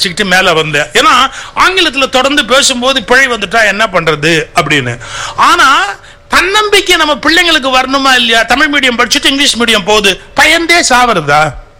படிச்சுக்கிட்டு மேல வந்தேன் ஏன்னா ஆங்கிலத்துல தொடர்ந்து பேசும்போது பிழை வந்துட்டா என்ன பண்றது அப்படின்னு ஆனா தன்னம்பிக்கை நம்ம பிள்ளைங்களுக்கு வரணுமா இல்லையா தமிழ் மீடியம் படிச்சுட்டு இங்கிலீஷ் மீடியம் போகுது பயந்தே சாவறதா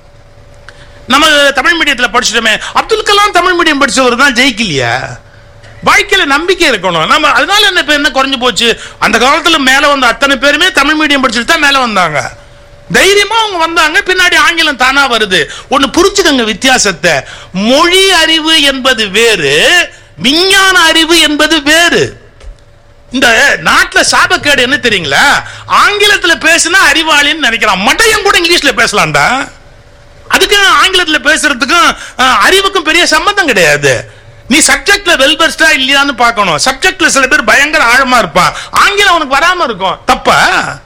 நம்ம தமிழ் மீடியத்துல படிச்சிட்டோமே அப்துல் கலாம் தமிழ் மீடியம் படிச்சவர் தான் ஜெயிக்கலையா வாழ்க்கையில நம்பிக்கை இருக்கணும் நம்ம அதனால என்ன இப்ப என்ன குறைஞ்சு போச்சு அந்த காலத்துல மேல வந்த அத்தனை பேருமே தமிழ் மீடியம் படிச்சுட்டு தான் மேல வந்தாங்க தைரியமா அவங்க வந்தாங்க பின்னாடி ஆங்கிலம் தானா வருது ஒண்ணு புரிச்சுக்கங்க வித்தியாசத்தை மொழி அறிவு என்பது வேறு விஞ்ஞான அறிவு என்பது வேறு இந்த நாட்டுல சாபக்கேடு என்ன தெரியுங்களா ஆங்கிலத்துல பேசினா அறிவாளின்னு நினைக்கிறான் மட்டையும் கூட இங்கிலீஷ்ல பேசலாம்டா அதுக்கு ஆங்கிலத்துல பேசுறதுக்கும் அஹ், அறிவுக்கும் பெரிய சம்பந்தம் கிடையாது நீ சப்ஜெக்ட்ல வெல் பெஸ்டா இல்லையான்னு பார்க்கணும் சப்ஜெக்ட்ல சில பேர் பயங்கர ஆழமா இருப்பான் ஆங்கிலம் உனக்கு வராம இருக்கும் தப்பா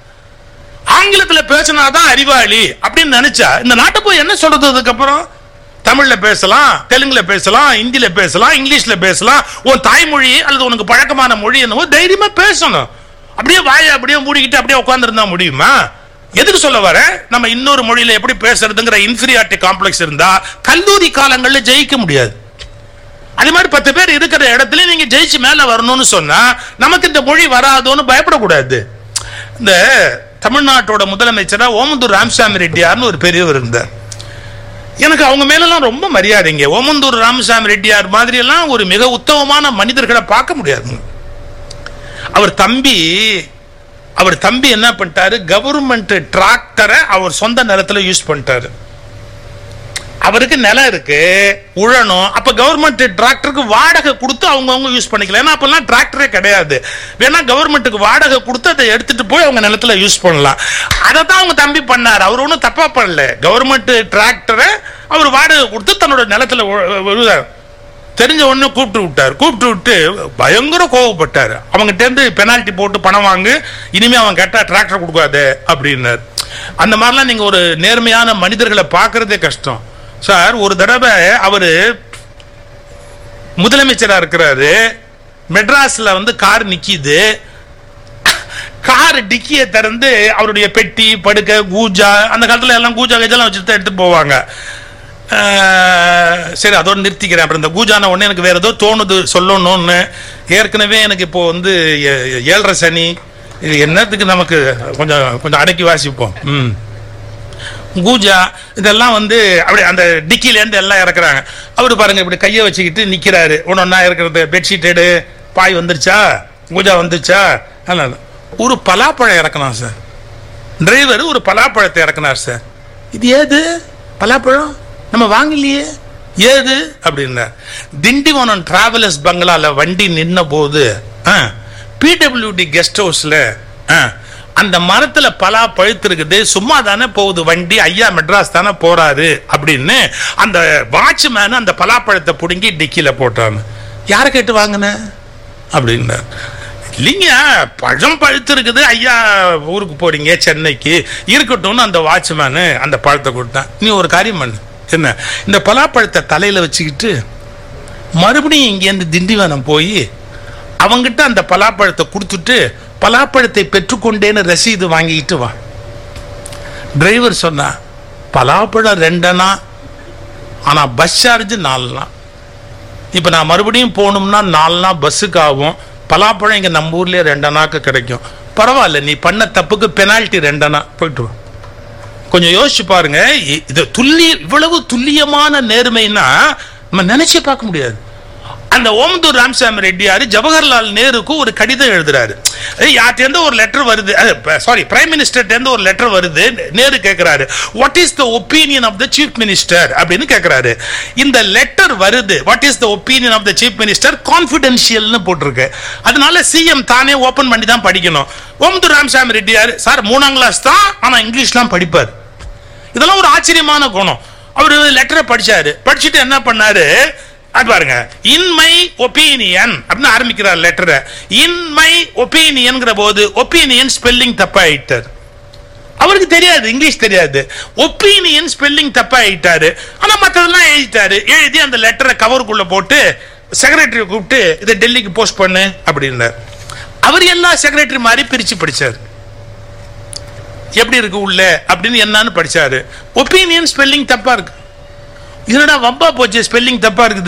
ஆங்கிலத்துல பேசினாதான் அறிவாளி அப்படின்னு நினைச்சா இந்த நாட்டை போய் என்ன சொல்றது அதுக்கப்புறம் தமிழ்ல பேசலாம் தெலுங்குல பேசலாம் இந்தியில பேசலாம் இங்கிலீஷ்ல பேசலாம் உன் தாய்மொழி அல்லது உனக்கு பழக்கமான மொழி என்னவோ தைரியமா பேசணும் அப்படியே வாயை அப்படியே மூடிக்கிட்டு அப்படியே உட்கார்ந்திருந்தா முடியுமா எதுக்கு சொல்ல வர நம்ம இன்னொரு மொழியில எப்படி பேசுறதுங்கிற இன்ஃபீரியாரிட்டி காம்ப்ளெக்ஸ் இருந்தா கல்லூரி காலங்கள்ல ஜெயிக்க முடியாது அது மாதிரி பத்து பேர் இருக்கிற இடத்துல நீங்க ஜெயிச்சு மேல வரணும்னு சொன்னா நமக்கு இந்த மொழி வராதோன்னு பயப்படக்கூடாது இந்த தமிழ்நாட்டோட முதலமைச்சரா ஓமந்தூர் ராமசாமி ரெட்டியார்னு ஒரு பெரியவர் இருந்தார் எனக்கு அவங்க மேலெல்லாம் ரொம்ப மரியாதைங்க ஓமந்தூர் ராமசாமி ரெட்டியார் மாதிரி எல்லாம் ஒரு மிக உத்தமமான மனிதர்களை பார்க்க முடியாதுங்க அவர் தம்பி அவர் தம்பி என்ன பண்ணிட்டாரு கவர்மெண்ட் டிராக்டரை அவர் சொந்த நிலத்துல யூஸ் பண்ணிட்டாரு அவருக்கு நிலம் இருக்கு உழணும் அப்ப கவர்மெண்ட் டிராக்டருக்கு வாடகை கொடுத்து அவங்க அவங்க யூஸ் பண்ணிக்கலாம் ஏன்னா அப்பெல்லாம் டிராக்டரே கிடையாது வேணா கவர்மெண்ட்டுக்கு வாடகை கொடுத்து அதை எடுத்துட்டு போய் அவங்க நிலத்துல யூஸ் பண்ணலாம் அதை தான் அவங்க தம்பி பண்ணார் அவர் ஒன்றும் தப்பா பண்ணல கவர்மெண்ட் டிராக்டரை அவர் வாடகை கொடுத்து தன்னோட நிலத்துல உழ- உழுதார் தெரிஞ்ச உடனே கூப்பிட்டு விட்டார் கூப்பிட்டு விட்டு பயங்கர கோவப்பட்டார் அவங்ககிட்ட இருந்து பெனால்டி போட்டு பணம் வாங்கு இனிமே அவன் கேட்டா டிராக்டர் கொடுக்காது அப்படின்னார் அந்த மாதிரிலாம் நீங்க ஒரு நேர்மையான மனிதர்களை பார்க்கறதே கஷ்டம் சார் ஒரு தடவை அவரு முதலமைச்சரா இருக்கிறாரு மெட்ராஸ்ல வந்து கார் நிக்கிது கார் டிக்கியை திறந்து அவருடைய பெட்டி படுக்கை கூஜா அந்த காலத்துல எல்லாம் கூஜா கஜெல்லாம் வச்சுட்டு தான் எடுத்து போவாங்க அஹ், சரி அதோட நிறுத்திக்கிறேன் அப்புறம் இந்த கூஜான உடனே எனக்கு வேற ஏதோ தோணுது சொல்லணும்னு ஏற்கனவே எனக்கு இப்போ வந்து ஏ- ஏழரை சனி இது என்னத்துக்கு நமக்கு கொஞ்சம் கொஞ்சம் அடக்கி வாசிப்போம் ம் கூஜா இதெல்லாம் வந்து அப்படி அந்த டிக்கிலேருந்து எல்லாம் இறக்குறாங்க அவரு பாருங்க இப்படி கையை வச்சுக்கிட்டு நிக்கிறாரு ஒன்று ஒன்றா இருக்கிறது பெட்ஷீட் எடு பாய் வந்துருச்சா கூஜா வந்துருச்சா அதனால ஒரு பலாப்பழம் இறக்கணும் சார் டிரைவர் ஒரு பலாப்பழத்தை இறக்குனார் சார் இது ஏது பலாப்பழம் நம்ம வாங்கலையே ஏது அப்படின்னார் திண்டிவனம் டிராவலர்ஸ் பங்களால வண்டி நின்ன போது பிடபிள்யூடி கெஸ்ட் ஹவுஸ்ல அந்த மரத்துல பலா பழுத்திருக்குது சும்மா தானே போகுது வண்டி ஐயா மெட்ராஸ் தானே போறாரு அப்படின்னு அந்த வாட்ச்மேன் அந்த பலாப்பழத்தை பிடுங்கி டிக்கில போட்டான்னு யாரை கேட்டு வாங்கின அப்படின்னார் இல்லைங்க பழம் பழுத்து இருக்குது ஐயா ஊருக்கு போறீங்க சென்னைக்கு இருக்கட்டும்னு அந்த வாட்ச்மேனு அந்த பழத்தை கொடுத்தான் நீ ஒரு காரியம் பண்ணு என்ன இந்த பலாப்பழத்தை தலையில வச்சுக்கிட்டு மறுபடியும் இங்கேருந்து திண்டிவனம் போய் அவங்கிட்ட அந்த பலாப்பழத்தை கொடுத்துட்டு பலாப்பழத்தை பெற்றுக்கொண்டேன்னு ரசீது வாங்கிக்கிட்டு வா டிரைவர் சொன்னா பலாப்பழம் ரெண்டனா ஆனா பஸ் சார்ஜ் நாலுனா இப்போ நான் மறுபடியும் போகணும்னா நாலுனா பஸ்ஸுக்கு ஆகும் பலாப்பழம் இங்கே நம்ம ஊர்லேயே ரெண்டனாக்கு கிடைக்கும் பரவாயில்ல நீ பண்ண தப்புக்கு பெனால்ட்டி ரெண்டனா போயிட்டு வா கொஞ்சம் யோசிச்சு பாருங்க இ- இது துல்லிய இவ்வளவு துல்லியமான நேர்மைன்னா நம்ம நினைச்சு பார்க்க முடியாது அந்த ஓமந்தூர் ராமசாமி ரெட்டியார் ஜவஹர்லால் நேருக்கு ஒரு கடிதம் எழுதுறாரு யார்கிட்ட ஒரு லெட்டர் வருது சாரி பிரைம் மினிஸ்டர்ட்ட ஒரு லெட்டர் வருது நேரு கேட்கிறாரு what is the opinion of the chief minister அப்படின்னு கேட்கிறாரு இந்த லெட்டர் வருது what is the opinion of the chief minister கான்ஃபிடென்ஷியல்னு போட்டிருக்கு அதனால சிஎம் தானே ஓபன் பண்ணி தான் படிக்கணும் ஓமந்தூர் ராமசாமி ரெட்டியார் சார் மூணாம் கிளாஸ் தான் ஆனா இங்கிலீஷ்லாம் படிப்பார் இதெல்லாம் ஒரு ஆச்சரியமான குணம் அவர் லெட்டரை படிச்சாரு படிச்சுட்டு என்ன பண்ணாரு அது பாருங்க இன் மை ஒப்பீனியன் அப்படின்னு ஆரம்பிக்கிறார் லெட்டரை இன் மை ஒப்பீனியன்ங்கிற போது ஒப்பீனியன் ஸ்பெல்லிங் தப்பாயிட்டார் அவருக்கு தெரியாது இங்கிலீஷ் தெரியாது ஒப்பீனியன் ஸ்பெல்லிங் தப்பா எழுதிட்டாரு ஆனா மத்ததெல்லாம் எழுதிட்டாரு எழுதி அந்த லெட்டரை கவருக்குள்ள போட்டு செக்ரட்டரி கூப்பிட்டு இதை டெல்லிக்கு போஸ்ட் பண்ணு அப்படின்னார் அவர் எல்லா செக்ரட்டரி மாதிரி பிரிச்சு படிச்சார் எப்படி இருக்கு உள்ள அப்படின்னு என்னன்னு படிச்சாரு ஒப்பீனியன் ஸ்பெல்லிங் தப்பா இருக்கு என்னடா வம்பா போச்சு ஸ்பெல்லிங் தப்பா இருக்குது